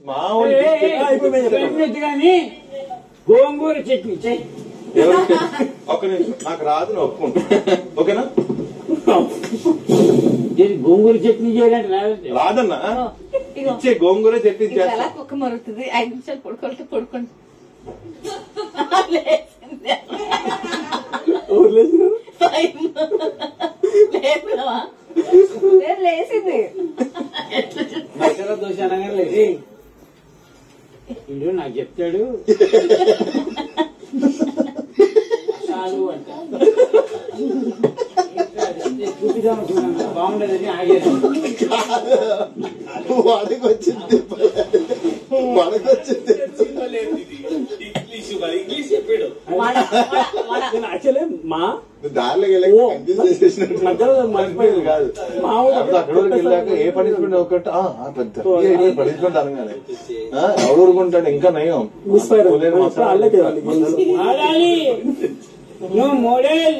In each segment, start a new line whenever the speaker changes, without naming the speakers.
మామూలు
పెట్టినట్టు కానీ గోంగూర చట్నీ చెయ్యి
ఎవరికి? ఒక్క నిమిషం నాకు రాదు నేను ఒప్పుకుంటా ఓకేనా
దీన్ని గోంగూర చట్నీ చేయాలంటే రాదండి
రాదన్నా
ఇగో
ఇచ్చే గోంగూర చట్నీ
ఇది ఎలా
చేస్తా
కుక్క మరుగుతుంది ఐదు నిమిషాలు పడుకోవాలి పడుకోండి లేచింది. లేపుదామా? లేదు, లేచింది
మసాలా దోశ అనగానే లేచి వీడు నాకు చెప్తాడు చాలు అంట చూపిద్దాం చూడన్నా బాగుండదని ఆగేది
వాడికి వచ్చింది వాడికి వచ్చింది
వడ, వడ, వడ.
యాక్చువల్లీ మా
నువ్వు దారిలోకి వెళ్ళి
ఓ.
కన్ఫ్యూజ్ చేసేసినట్టు
మధ్యలో మర్చిపోయింది
కాదు
మా ఊరు
అప్పుడు అక్కడ వరకు వెళ్ళాక ఏ పనిష్మెంట్ ఒకటి ఆ, ఆ, పెద్ద పనిష్మెంట్ అనగానే ఆ, ఎవడు ఊరుకుంటాడు ఇంకా నయం
మిస్ఫైర్
పోలేని మసాలా.
అల్లకే వాళ్ళకి
మాడాలి నువ్వు మోడల్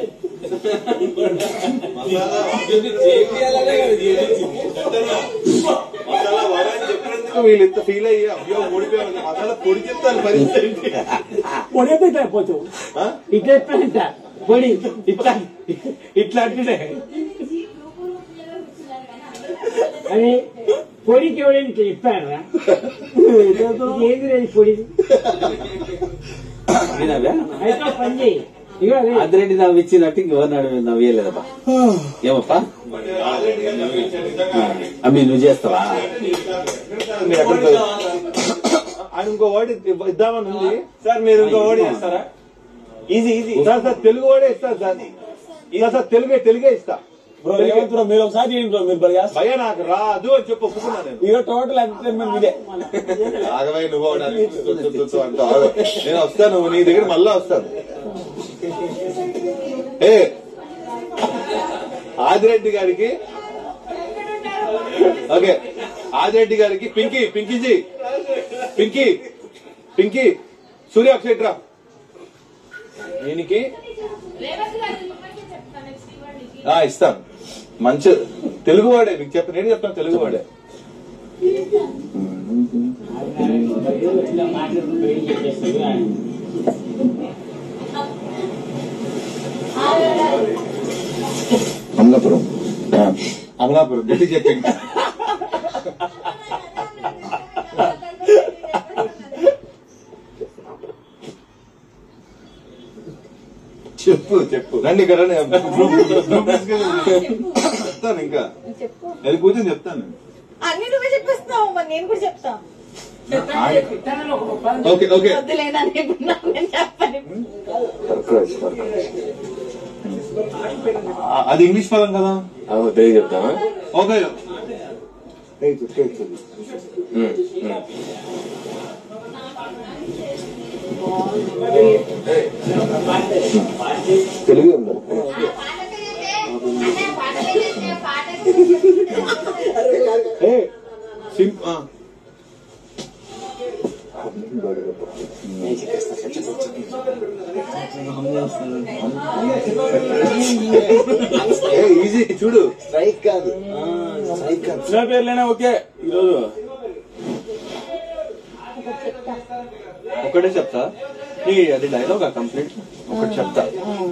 మసాలా వడ అని చెప్పినందుకు వీళ్ళు ఇంత ఫీల్ అయ్యి అయ్యో ఓడిపోయారు మసాలా పొడి చెప్తాను పరిస్థితి
పొడితే ఇట్లా అయిపోవచ్చు
ఆ?
ఇట్లా ఎట్లంట పొడి ఇట్లా ఇట్లా అంటుడే అని పొడికి ఎవడైనా ఇట్లా చెప్పారా ఏది లేదు పొడి
వినవా
అయితే ఒక పని చేయి ఇగో అదే
ఆదిరెడ్డి నవ్విచ్చినట్టు ఇంకెవరు నవ్వి నవ్వేయలేదబ్బా ఏమప్పా ఆ, అమ్మి నువ్వు చేస్తావా
మీరు ఎక్కడికి వెళ్తారు? ఆయన ఇంకో వర్డ్ ఇద్దామని ఉంది సార్ మీరు ఇంకో వర్డ్ చేస్తారా easy easy sir sir Telugu వర్డే ఇస్తారు సార్ సార్ సార్ తెలుగే తెలుగే ఇస్తా
బ్రో రేవంత్ బ్రో మీరు ఒకసారి చేయండి బ్రో మీరు బలి చేస్తారు
భయ నాకు రాదు అని చెప్పి ఒప్పుకున్నా నేను
ఈరోజు టోటల్ ఎంటర్టైన్మెంట్ మీదే
ఆగవై నువ్వు అవడానికి తు, తు, తు, తు అంటావు. ఆగు. నేను వస్తాను నీ దగ్గర మళ్ళా వస్తాను ఏ ఆదిరెడ్డి గారికి ఓకే ఆదిరెడ్డి గారికి పింకీ పింకీజీ పింకీ పింకీ సూర్య ఒకసారి రా దీనికి ఆ, ఇస్తాను మంచి తెలుగు వాడే మీకు చెప్ప నేను చెప్తాను తెలుగు వాడే
ఇట్లా మాట్లాడుకుని బయటికి చెప్పేస్తాడు ఆయన.
అమలాపురం అమలాపురం గట్టి చెప్పింది చెప్పు చెప్పు రండి ఇక్కడ రండి. గ్రూప్ గ్రూప్ డిస్కషన్ చెప్తాను ఇంకా
చెప్పు
అది కూర్చొని చెప్తాను
అన్ని నువ్వే చెప్పేస్తున్నావు మరి నేను కూడా చెప్తా
తనలో ఒక పని
ఓకే ఓకే
వద్దులేనా ఇప్పుడు నాకు నేను చెప్పను
ఆ, అది ఇంగ్లీష్ పదం కదా
తెలుగు చెప్తావా
ఓకే తెలుగు ఉందా ఏ సిం ఆ. ఏ ఈజీ చూడు
స్ట్రైక్ కాదు స్ట్రైక్ కాదు
చిన్న పేర్లేనా ఓకే ఈరోజు
ఒకటే చెప్తా నీ అది డైలాగ్ కంప్లీట్ ఒకటి చెప్తా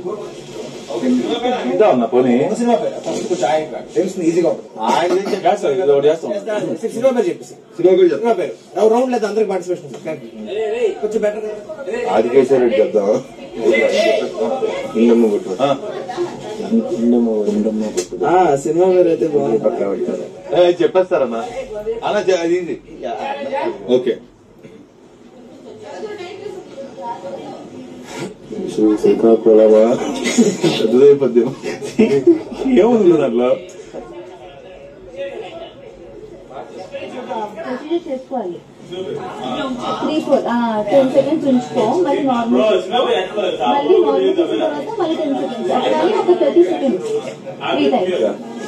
ఇదా ఉన్నా పోనీ
సినిమా పేరు ఫస్ట్ కొంచెం ఆయన తెలుస్తుంది ఈజీగా ఉంటుంది
ఆయన నుంచి
కాదు సార్ ఇది ఒకటి చేస్తాం సినిమా పేరు చెప్పేసి
సినిమా కూడా చెప్తా
సినిమా పేరు ఎవరు రౌండ్ లేదు అందరికి పార్టిసిపేషన్ ఉంటుంది కొంచెం బెటర్
ఆదికేశ్వర రెడ్డి చెప్దాం ఇండమ్మ కొట్టు
ఆ.
ఇండమ్మ ఇండమ్మ కొట్టు
సినిమా పేరు అయితే బాగుంది
పక్కా పెట్టారు
ఏ, చెప్పేస్తారన్నా అన్న చె- అది ఈజీ ఓకే
శ్రీకాకుళమా
పెద్దదే పద్యం ఏముంది దాంట్లో
ప్రొసీజర్ చేసుకోవాలి త్రీ ఫోర్ టెన్ సెకండ్స్ ఉంచుకో మళ్ళీ నార్మల్ మళ్ళీ నార్మల్ చేసిన తర్వాత మళ్ళీ టెన్ సెకండ్స్ అట్లాగే ఒక థర్టీ సెకండ్స్ త్రీ టైమ్స్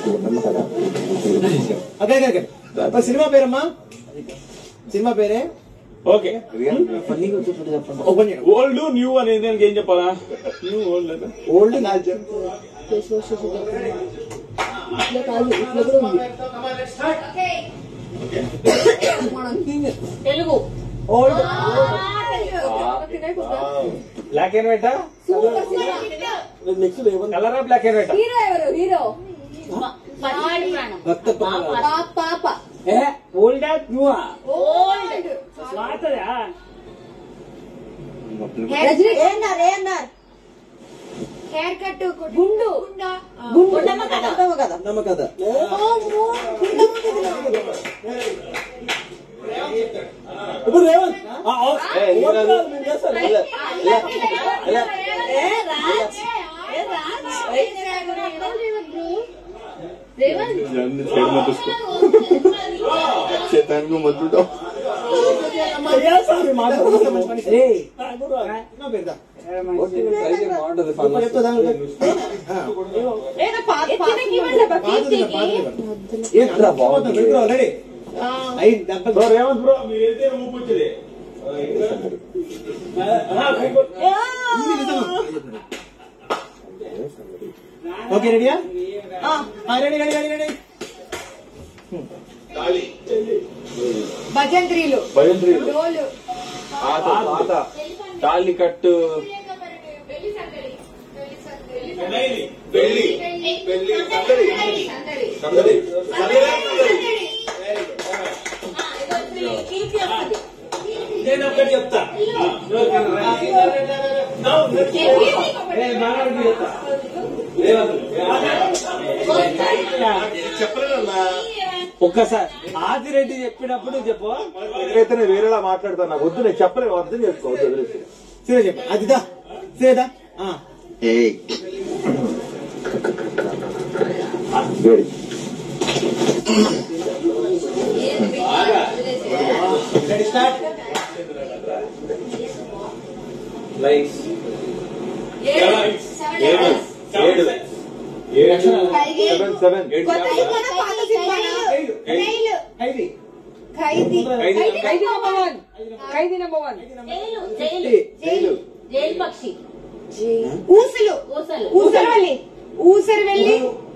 అదే అదే అదే సినిమా పేరమ్మా సినిమా పేరే ఓకే ఓపెన్ చేయండి ఓల్డ్ న్యూ అనేది దానికి ఏం చెప్పాలా new old old
face wash చేసి ఇట్లా కాదు ఇట్లా కూడా ఉంది Telugu
old
black and white
super cinema
next ఏమన్నా
కలరా బ్లాక్ అండ్ వైట్
హీరో ఎవరు హీరో
పసివాడి ప్రాణం
భక్త ప్రహ్లాద.
పాప పాప
ఏ ఓల్డ్ నువ్వా
ఓల్డ్
స్వాతదా
రజనీ
ఏన్నారు ఏన్నారు
హెయిర్ కట్ గుండు గుండు
ఉండమ్మ కథ ఉండమ్మ కథ
నమ్మ కథ ఇప్పుడు రేవంత్ ఆ, ఆ, ఓల్డ్ కాదు, నేను చేస్తాను.
ఏ రాజ్ ఏ రాజ్
చేతానికి మొత్తం
అయ్యా, సారీ, మాట్లాడు. మంచి పని.
ఏయ్
ఆ, గురు, నా పేరు దా.
బాగుంటది
ఇప్పుడు చెప్తా దాని ఆ.
ఏదో పాత పాత
ఎత్తినకి ఇవ్వండి అబ్బా,
పాతది
కీర్తికి.
ఇవ్వండి, పాతది ఇవ్వండి. ఏంట్రా బాగుంది విగ్రహం రెడీ ఐదు డెబ్బై
బ్రో రేవంత్ బ్రో మీరు వెళ్తే ఊపు వచ్చేది
ఓకే రెడీయా రెడీ రెడీ రెడీ రెడీ
భజంత్రీలు
భజంత్రి
డోలు
పాత పాత తాళి కట్టు
పెళ్లి పెళ్లి సందడి
నేను ఒక్కటి చెప్తా
చెప్పలేదన్నా
ఒక్కసారి ఆదిరెడ్డి చెప్పినప్పుడు చెప్పు
ఎదురైతే నేను వేరేలా మాట్లాడతాను నాకు వద్దు నేను చెప్పలేను అర్థం చేసుకోవద్దు వదిలేసి
సరే చెప్పు అదిదా సరేదా
ఏయ్ వేడి
రెడీ స్టార్ట్
లైట్స్
ఏడు ఏడు సెవెన్ సెవెన్
పాత సినిమా
ఐదు
ఖైదీ
ఖైదీ నెంబర్ వన్ ఖైదీ number one
jail
jail jail పక్షి
ఊసలు
ఊసలు
ఊసరు వెళ్ళి ఊసరు వెళ్ళి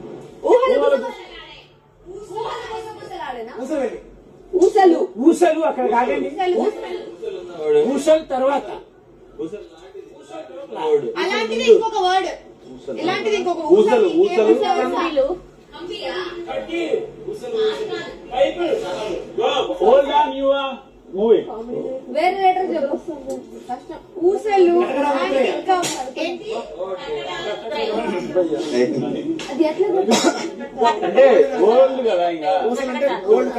ముసలి
ఊసలు
ఊసలు అక్కడ కాదండి ఊసలు తర్వాత
అలాంటిది ఇంకొక వర్డ్ ఇలాంటిది ఇంకొక
ఊసలు ఊసలు
కంపీలు
ఓల్డ్ న్యూ మూవీ
వేరే లెటర్ చెప్పు కష్టం ఊసలు and ఇంకా ఏంటి అది ఎట్లా
అంటే ఓల్డ్ కదా ఇంకా
ముసలి అంటే గోల్డ్